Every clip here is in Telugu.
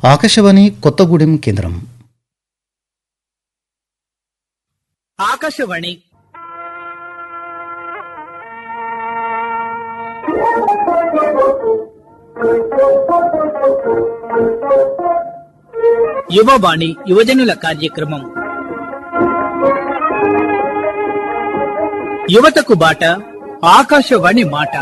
ఆకాశవాణి కొత్తగూడెం కేంద్రం ఆకాశవాణి యువవాణి యువజనుల కార్యక్రమం యువతకు బాట ఆకాశవాణి మాట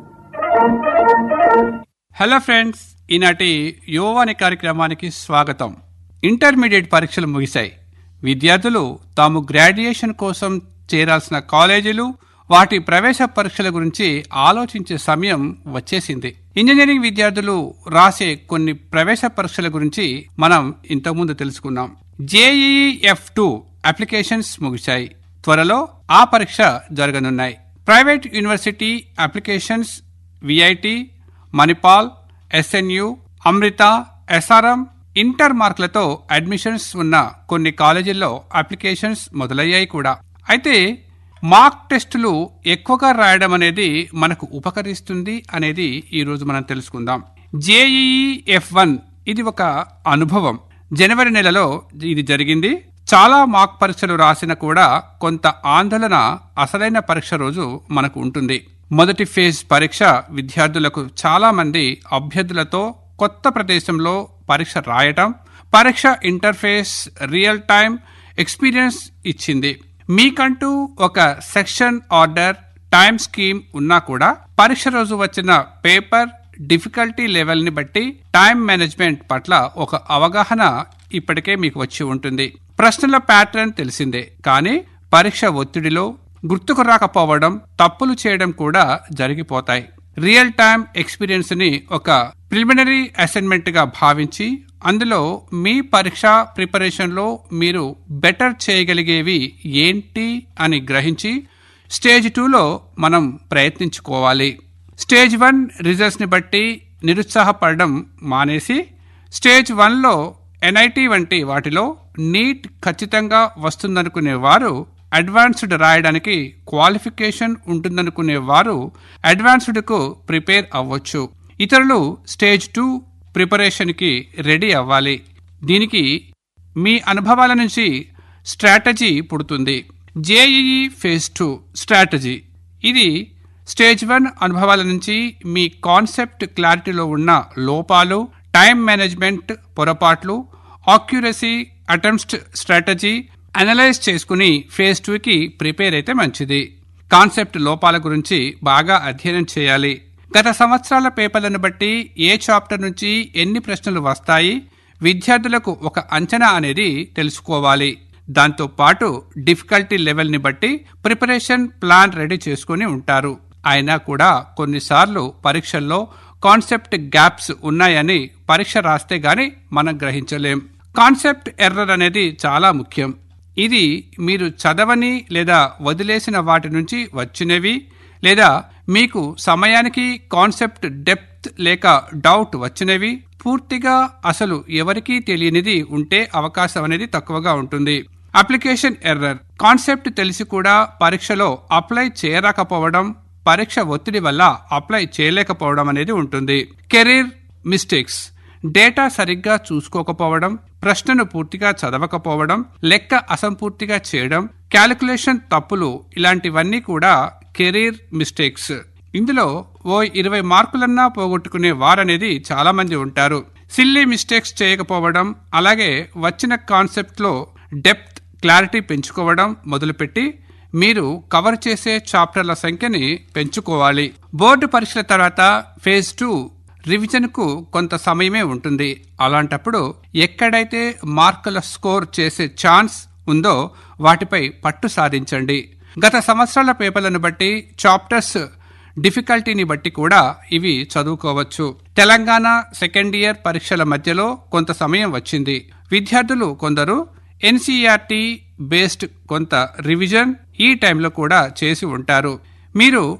హలో ఫ్రెండ్స్ ఈనాటి యువవాణి కార్యక్రమానికి స్వాగతం ఇంటర్మీడియట్ పరీక్షలు ముగిశాయి విద్యార్థులు తాము గ్రాడ్యుయేషన్ కోసం చేరాల్సిన కాలేజీలు వాటి ప్రవేశ పరీక్షల గురించి ఆలోచించే సమయం వచ్చేసింది ఇంజనీరింగ్ విద్యార్థులు రాసే కొన్ని ప్రవేశ పరీక్షల గురించి మనం ఇంతకుముందు తెలుసుకున్నాం జేఈఈ ఎఫ్ టూ అప్లికేషన్స్ ముగిశాయి త్వరలో ఆ పరీక్ష జరగనున్నాయి private university applications VIT Manipal SNU Amrita SRM inter మార్కులతో అడ్మిషన్స్ ఉన్న కొన్ని కాలేజీల్లో అప్లికేషన్స్ మొదలయ్యాయి కూడా అయితే మార్క్ టెస్టులు ఎక్కువగా రాయడం అనేది మనకు ఉపకరిస్తుంది అనేది ఈ రోజు మనం తెలుసుకుందాం జేఈఈ ఎఫ్ వన్ ఇది ఒక అనుభవం జనవరి నెలలో ఇది జరిగింది చాలా మాక్ పరీక్షలు రాసిన కూడా కొంత ఆందోళన అసలైన పరీక్ష రోజు మనకు ఉంటుంది మొదటి ఫేజ్ పరీక్ష విద్యార్థులకు చాలా మంది అభ్యర్థులతో కొత్త ప్రదేశంలో పరీక్ష రాయటం పరీక్ష ఇంటర్ఫేస్ రియల్ టైం ఎక్స్పీరియన్స్ ఇచ్చింది మీకంటూ ఒక సెక్షన్ ఆర్డర్ టైం స్కీమ్ ఉన్నా కూడా పరీక్ష రోజు వచ్చిన పేపర్ డిఫికల్టీ లెవెల్ ని బట్టి టైం మేనేజ్మెంట్ పట్ల ఒక అవగాహన ఇప్పటికే మీకు వచ్చి ఉంటుంది ప్రశ్నల ప్యాటర్న్ తెలిసిందే కానీ పరీక్ష ఒత్తిడిలో గుర్తుకు రాకపోవడం తప్పులు చేయడం కూడా జరిగిపోతాయి రియల్ టైం ఎక్స్పీరియన్స్ ని ఒక ప్రిలిమినరీ అసైన్మెంట్ గా భావించి అందులో మీ పరీక్ష ప్రిపరేషన్ లో మీరు బెటర్ చేయగలిగేవి ఏంటి అని గ్రహించి స్టేజ్ టూలో మనం ప్రయత్నించుకోవాలి స్టేజ్ వన్ రిజల్ట్స్ ని బట్టి నిరుత్సాహపడడం మానేసి స్టేజ్ వన్లో ఎన్ఐటి వంటి వాటిలో నీట్ ఖచ్చితంగా వస్తుందనుకునే వారు అడ్వాన్స్డ్ రాయడానికి క్వాలిఫికేషన్ ఉంటుందనుకునే వారు అడ్వాన్స్డ్కు ప్రిపేర్ అవ్వచ్చు ఇతరులు స్టేజ్ టూ ప్రిపరేషన్కి రెడీ అవ్వాలి దీనికి మీ అనుభవాల నుంచి స్ట్రాటజీ పుడుతుంది జేఈఈ ఫేజ్ టూ స్ట్రాటజీ ఇది స్టేజ్ వన్ అనుభవాల నుంచి మీ కాన్సెప్ట్ క్లారిటీలో ఉన్న లోపాలు టైం మేనేజ్మెంట్ పొరపాట్లు ఆక్యురసీ అటెంప్ట్ స్ట్రాటజీ అనలైజ్ చేసుకుని ఫేజ్ టూకి ప్రిపేర్ అయితే మంచిది కాన్సెప్ట్ లోపాల గురించి బాగా అధ్యయనం చేయాలి గత సంవత్సరాల పేపర్లను బట్టి ఏ చాప్టర్ నుంచి ఎన్ని ప్రశ్నలు వస్తాయి విద్యార్థులకు ఒక అంచనా అనేది తెలుసుకోవాలి దాంతో పాటు డిఫికల్టీ లెవెల్ని బట్టి ప్రిపరేషన్ ప్లాన్ రెడీ చేసుకుని ఉంటారు అయినా కూడా కొన్నిసార్లు పరీక్షల్లో కాన్సెప్ట్ గ్యాప్స్ ఉన్నాయని పరీక్ష రాస్తే గాని మనం గ్రహించలేం కాన్సెప్ట్ ఎర్రర్ అనేది చాలా ముఖ్యం ఇది మీరు చదవని లేదా వదిలేసిన వాటి నుంచి వచ్చినవి లేదా మీకు సమయానికి కాన్సెప్ట్ డెప్త్ లేక డౌట్ వచ్చినవి పూర్తిగా అసలు ఎవరికీ తెలియనిది ఉంటే అవకాశం అనేది తక్కువగా ఉంటుంది అప్లికేషన్ ఎర్రర్ కాన్సెప్ట్ తెలిసి కూడా పరీక్షలో అప్లై చేయరాకపోవడం పరీక్ష ఒత్తిడి వల్ల అప్లై చేయలేకపోవడం అనేది ఉంటుంది కెరీర్ మిస్టేక్స్ డేటా సరిగ్గా చూసుకోకపోవడం ప్రశ్నను పూర్తిగా చదవకపోవడం లెక్క అసంపూర్తిగా చేయడం క్యాలిక్యులేషన్ తప్పులు ఇలాంటివన్నీ కూడా కెరీర్ మిస్టేక్స్ ఇందులో ఓ ఇరవై మార్కులన్నా పోగొట్టుకునే వారనేది చాలా మంది ఉంటారు సిల్లీ మిస్టేక్స్ చేయకపోవడం అలాగే వచ్చిన కాన్సెప్ట్లో డెప్త్ క్లారిటీ పెంచుకోవడం మొదలుపెట్టి మీరు కవర్ చేసే చాప్టర్ల సంఖ్యని పెంచుకోవాలి బోర్డు పరీక్షల తర్వాత ఫేజ్ టూ రివిజన్కు కొంత సమయమే ఉంటుంది అలాంటప్పుడు ఎక్కడైతే మార్కుల స్కోర్ చేసే ఛాన్స్ ఉందో వాటిపై పట్టు సాధించండి గత సంవత్సరాల పేపర్లను బట్టి చాప్టర్స్ డిఫికల్టీని బట్టి కూడా ఇవి చదువుకోవచ్చు తెలంగాణ సెకండ్ ఇయర్ పరీక్షల మధ్యలో కొంత సమయం వచ్చింది విద్యార్థులు కొందరు ఎన్సీఆర్టీ బేస్డ్ కొంత రివిజన్ ఈ టైంలో కూడా చేసి ఉంటారు మీరు